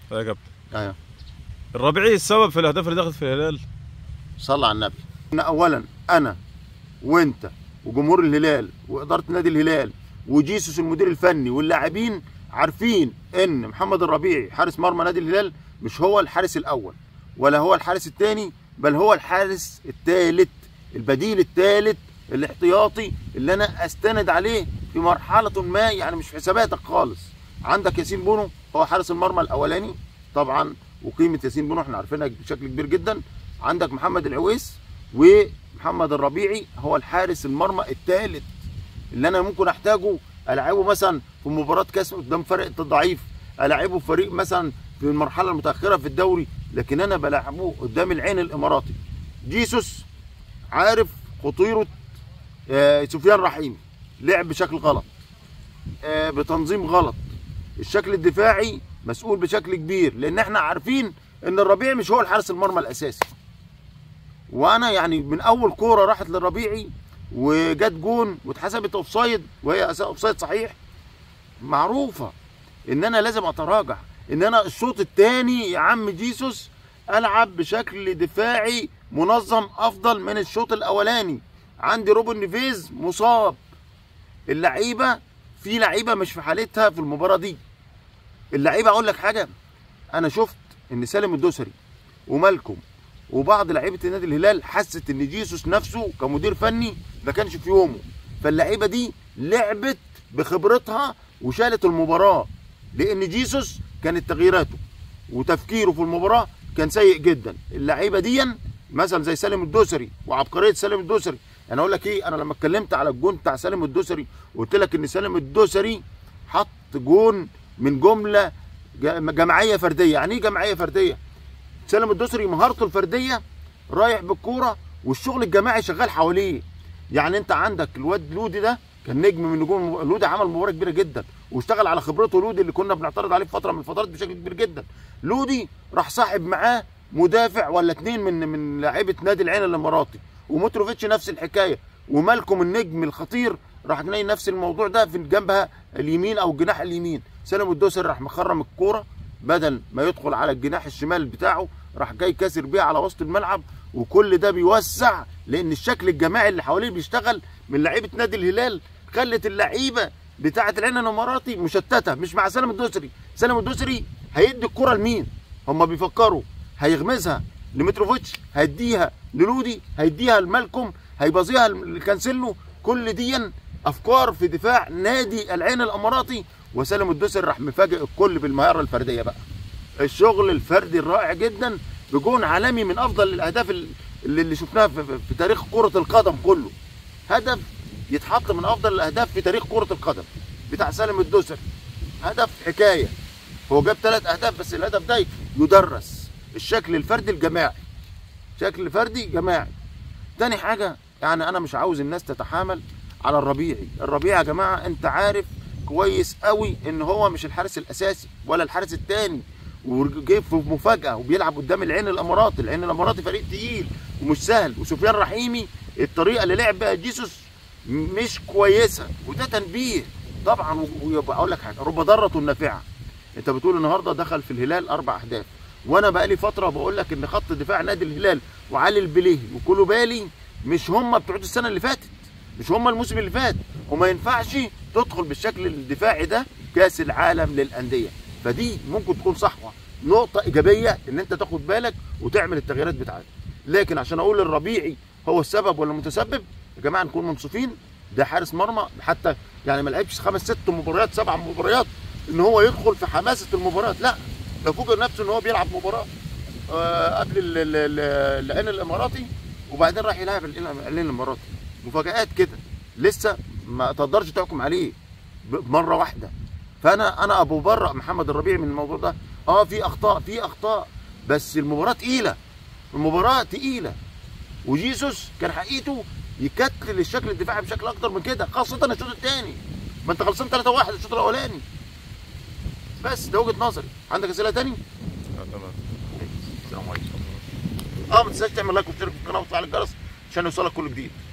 يا كابتن ايوه الربيعي السبب في الاهداف اللي دخلت في الهلال صلى على النبي ان اولا انا وانت وجمهور الهلال واداره نادي الهلال وجيسوس المدير الفني واللاعبين عارفين ان محمد الربيعي حارس مرمى نادي الهلال مش هو الحارس الاول ولا هو الحارس الثاني بل هو الحارس الثالث البديل الثالث الاحتياطي اللي انا استند عليه في مرحله ما يعني مش في حساباتك خالص عندك ياسين بونو هو حارس المرمى الاولاني طبعا وقيمه ياسين بونو احنا عارفينها بشكل كبير جدا عندك محمد العويس ومحمد الربيعي هو الحارس المرمى الثالث اللي انا ممكن احتاجه العبه مثلا في مباراه كاس قدام فرق ضعيف العبه في فريق مثلا في المرحله المتاخره في الدوري لكن انا بلعبه قدام العين الاماراتي جيسوس عارف خطيره آه، سفيان رحيمي لعب بشكل غلط آه، بتنظيم غلط الشكل الدفاعي مسؤول بشكل كبير لان احنا عارفين ان الربيعي مش هو الحارس المرمى الاساسي وانا يعني من اول كوره راحت للربيعي وجت جون واتحسبت اوفسايد وهي اوفسايد صحيح معروفه ان انا لازم اتراجع ان انا الشوط الثاني يا عم جيسوس العب بشكل دفاعي منظم افضل من الشوط الاولاني عندي روبن نيفيز مصاب اللعيبه في لعيبه مش في حالتها في المباراه دي اللعيبه اقول لك حاجه انا شفت ان سالم الدوسري ومالكم وبعض لعيبه النادي الهلال حست ان جيسوس نفسه كمدير فني ما كانش في يومه فاللعيبه دي لعبت بخبرتها وشالت المباراه لان جيسوس كانت تغييراته وتفكيره في المباراه كان سيء جدا اللعيبه دي مثلا زي سالم الدوسري وعبقريه سالم الدوسري انا اقول لك ايه انا لما اتكلمت على الجون بتاع سالم الدوسري وقلت لك ان سالم الدوسري حط جون من جمله جماعيه فرديه يعني ايه جماعيه فرديه سالم الدوسري مهارته الفرديه رايح بالكوره والشغل الجماعي شغال حواليه يعني انت عندك الواد لودي ده كان نجم من نجوم لودي عمل مباراه كبيره جدا واشتغل على خبرته لودي اللي كنا بنعترض عليه في فتره من الفترات بشكل كبير جدا لودي راح صاحب معاه مدافع ولا اتنين من من لاعيبه نادي العين الاماراتي ومتروفيتش نفس الحكايه ومالكم النجم الخطير راح جاي نفس الموضوع ده في جنبها اليمين او الجناح اليمين سالم الدوسري راح مخرم الكوره بدل ما يدخل على الجناح الشمال بتاعه راح جاي كاسر بيه على وسط الملعب وكل ده بيوسع لان الشكل الجماعي اللي حواليه بيشتغل من لعيبه نادي الهلال خلت اللعيبه بتاعه العين الاماراتي مشتته مش مع سالم الدوسري سالم الدوسري هيدي الكره لمين هم بيفكروا هيغمزها لمتروفيتش هيديها للودي هيديها لمالكم هيبازيها لكانسيلو كل دي افكار في دفاع نادي العين الاماراتي وسالم الدوسري راح مفاجئ الكل بالمهاره الفرديه بقى الشغل الفردي الرائع جدا بجون عالمي من افضل الاهداف اللي, اللي شفناها في, في, في تاريخ كره القدم كله هدف يتحط من افضل الاهداف في تاريخ كره القدم بتاع سالم الدوسري هدف حكايه هو جاب ثلاث اهداف بس الهدف ده يدرس الشكل الفردي الجماعي شكل فردي جماعي تاني حاجه يعني انا مش عاوز الناس تتحامل على الربيعي الربيعي يا جماعه انت عارف كويس قوي ان هو مش الحارس الاساسي ولا الحارس الثاني وجاي في مفاجاه وبيلعب قدام العين الاماراتي العين الاماراتي فريق تقيل ومش سهل وسفيان رحيمي الطريقه اللي لعب بيها جيسوس مش كويسه وده تنبيه طبعا ويبقى اقول لك حاجه رب ضاره نافعه انت بتقول النهارده دخل في الهلال اربع اهداف وانا بقالي فتره بقول لك ان خط دفاع نادي الهلال وعلي البليهي وكولوبالي مش هم بتوع السنه اللي فاتت مش هم الموسم اللي فات وما ينفعش تدخل بالشكل الدفاعي ده كاس العالم للانديه فدي ممكن تكون صحوه نقطه ايجابيه ان انت تاخد بالك وتعمل التغييرات بتاعتك لكن عشان اقول الربيعي هو السبب ولا المتسبب يا جماعه نكون منصفين ده حارس مرمى حتى يعني ما لعبش خمس ست مباريات سبع مباريات ان هو يدخل في حماسه المباريات لا ده فوجئ نفسه ان هو بيلعب مباراه آه قبل العين الاماراتي وبعدين راح يلعب العين الاماراتي مفاجات كده لسه ما تقدرش تحكم عليه مره واحده فانا انا ابو برأ محمد الربيعي من الموضوع ده اه في اخطاء في اخطاء بس المباراه تقيله المباراه تقيله وجيسوس كان حقيقته يكتل الشكل الدفاعي بشكل اكتر من كده خاصه الشوط الثاني ما انت خلصان 3 1 الشوط الاولاني بس ده وجهه نظري عندك اسئله تاني؟ السلام عليكم اه ما تنساش تعمل لايك وتشترك في القناه وتفعل الجرس عشان يوصلك كل جديد